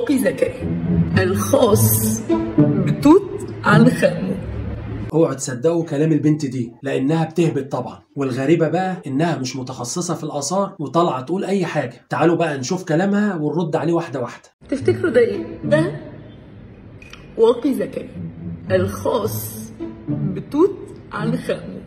واقي زكريا الخاص بتوت عنخ آمون اوعوا تصدقوا كلام البنت دي لانها بتهبط طبعا والغريبه بقى انها مش متخصصه في الاثار وطالعه تقول اي حاجه تعالوا بقى نشوف كلامها ونرد عليه واحده واحده تفتكروا ده ايه؟ ده واقي زكريا الخاص بتوت عنخ آمون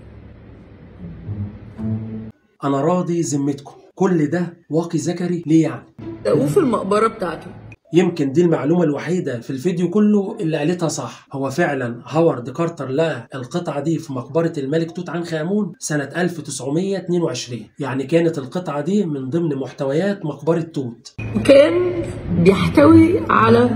انا راضي ذمتكم كل ده واقي زكري ليه يعني لقوه في المقبرة بتاعته يمكن دي المعلومة الوحيدة في الفيديو كله اللي قالتها صح هو فعلا هوارد كارتر لقى القطعة دي في مقبرة الملك توت عنخ آمون سنة 1922 يعني كانت القطعة دي من ضمن محتويات مقبرة توت وكان بيحتوي على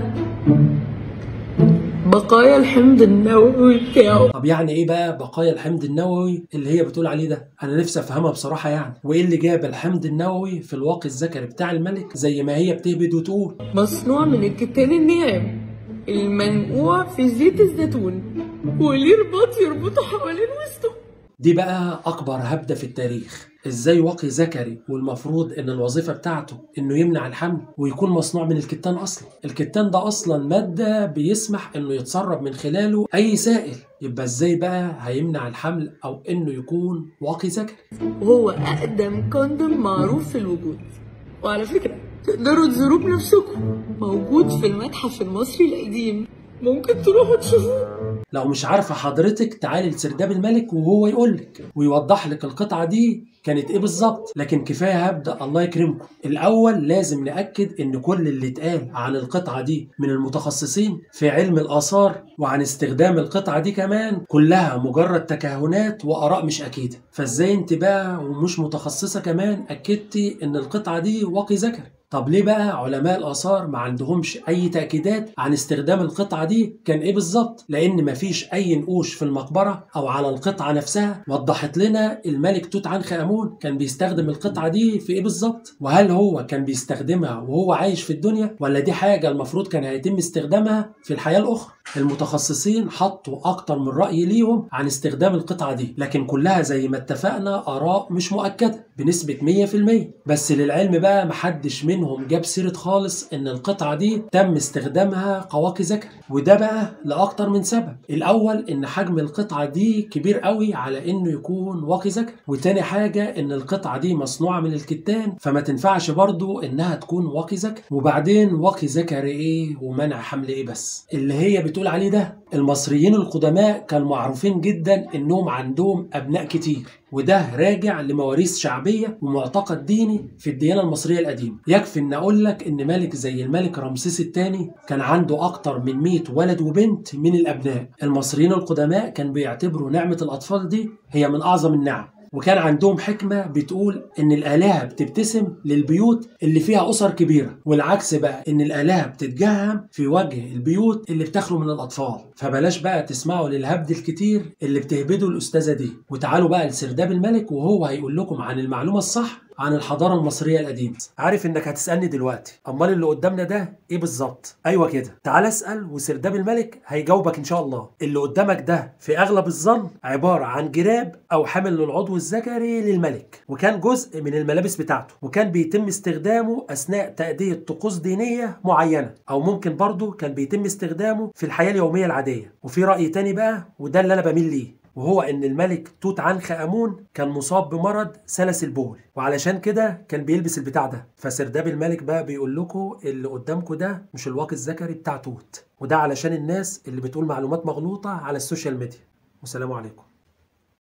بقايا الحمض النووي بتاعه طب يعني ايه بقى بقايا الحمض النووي اللي هي بتقول عليه ده انا نفسي افهمها بصراحة يعني وايه اللي جاب الحمض النووي في الواقي الذكري بتاع الملك زي ما هي بتهبد وتقول مصنوع من الكتان الناعم المنقوع في زيت الزيتون وليه رباط يربطه حوالين وسطه دي بقى أكبر هبدة في التاريخ إزاي واقي ذكري والمفروض إن الوظيفة بتاعته إنه يمنع الحمل ويكون مصنوع من الكتان أصلا الكتان ده أصلا مادة بيسمح إنه يتسرب من خلاله أي سائل يبقى إزاي بقى هيمنع الحمل أو إنه يكون واقي ذكري وهو أقدم كوندوم معروف في الوجود وعلى فكرة تقدروا تزوروه بنفسكم موجود في المتحف المصري القديم ممكن تروحوا تشوفوه لو مش عارفة حضرتك تعالي لسرداب الملك وهو يقولك ويوضح لك القطعة دي كانت ايه بالظبط لكن كفايه هبدا الله يكرمكم الاول لازم ناكد ان كل اللي اتقال عن القطعه دي من المتخصصين في علم الاثار وعن استخدام القطعه دي كمان كلها مجرد تكهنات واراء مش اكيده فازاي انت بقى ومش متخصصه كمان اكدتي ان القطعه دي واقي ذكري طب ليه بقى علماء الآثار ما عندهمش أي تأكيدات عن استخدام القطعة دي كان إيه بالظبط؟ لأن مفيش أي نقوش في المقبرة أو على القطعة نفسها وضحت لنا الملك توت عنخ آمون كان بيستخدم القطعة دي في إيه بالظبط؟ وهل هو كان بيستخدمها وهو عايش في الدنيا ولا دي حاجة المفروض كان هيتم استخدامها في الحياة الأخرى؟ المتخصصين حطوا أكتر من رأي ليهم عن استخدام القطعة دي لكن كلها زي ما اتفقنا آراء مش مؤكدة بنسبة 100% بس للعلم بقى محدش منهم جاب سيرة خالص إن القطعة دي تم استخدامها قواقي ذكر وده بقى لأكتر من سبب الأول إن حجم القطعة دي كبير قوي على إنه يكون واقي ذكر وتاني حاجة إن القطعة دي مصنوعة من الكتان فما تنفعش برضو إنها تكون واقي ذكر وبعدين واقي ذكر إيه ومنع حمل إيه بس اللي هي بتقول عليه ده المصريين القدماء كانوا معروفين جدا إنهم عندهم أبناء كتير وده راجع لمواريث شعبية ومعتقد ديني في الديانة المصرية القديمة يكفي ان اقول لك ان ملك زي الملك رمسيس الثاني كان عنده اكتر من 100 ولد وبنت من الابناء المصريين القدماء كان بيعتبروا نعمة الاطفال دي هي من اعظم النعم وكان عندهم حكمة بتقول إن الآلهة بتبتسم للبيوت اللي فيها أسر كبيرة والعكس بقى إن الآلهة بتتجهم في وجه البيوت اللي بتخلو من الأطفال فبلاش بقى تسمعوا للهبد الكتير اللي بتهبده الأستاذة دي وتعالوا بقى لسرداب الملك وهو هيقول لكم عن المعلومة الصح عن الحضارة المصرية القديمة عارف انك هتسألني دلوقتي امال اللي قدامنا ده ايه بالظبط ايوه كده تعال اسأل وسرداب الملك هيجاوبك ان شاء الله اللي قدامك ده في اغلب الظن عبارة عن جراب او حمل للعضو الذكري للملك وكان جزء من الملابس بتاعته وكان بيتم استخدامه اثناء تأدية طقوس دينية معينة او ممكن برضه كان بيتم استخدامه في الحياة اليومية العادية وفي رأي تاني بقى وده اللي انا بميل ليه وهو ان الملك توت عنخ امون كان مصاب بمرض سلس البول وعلشان كده كان بيلبس البتاع ده فسرداب الملك بقى بيقول لكم اللي قدامكم ده مش الواقي الذكري بتاع توت وده علشان الناس اللي بتقول معلومات مغلوطه على السوشيال ميديا والسلام عليكم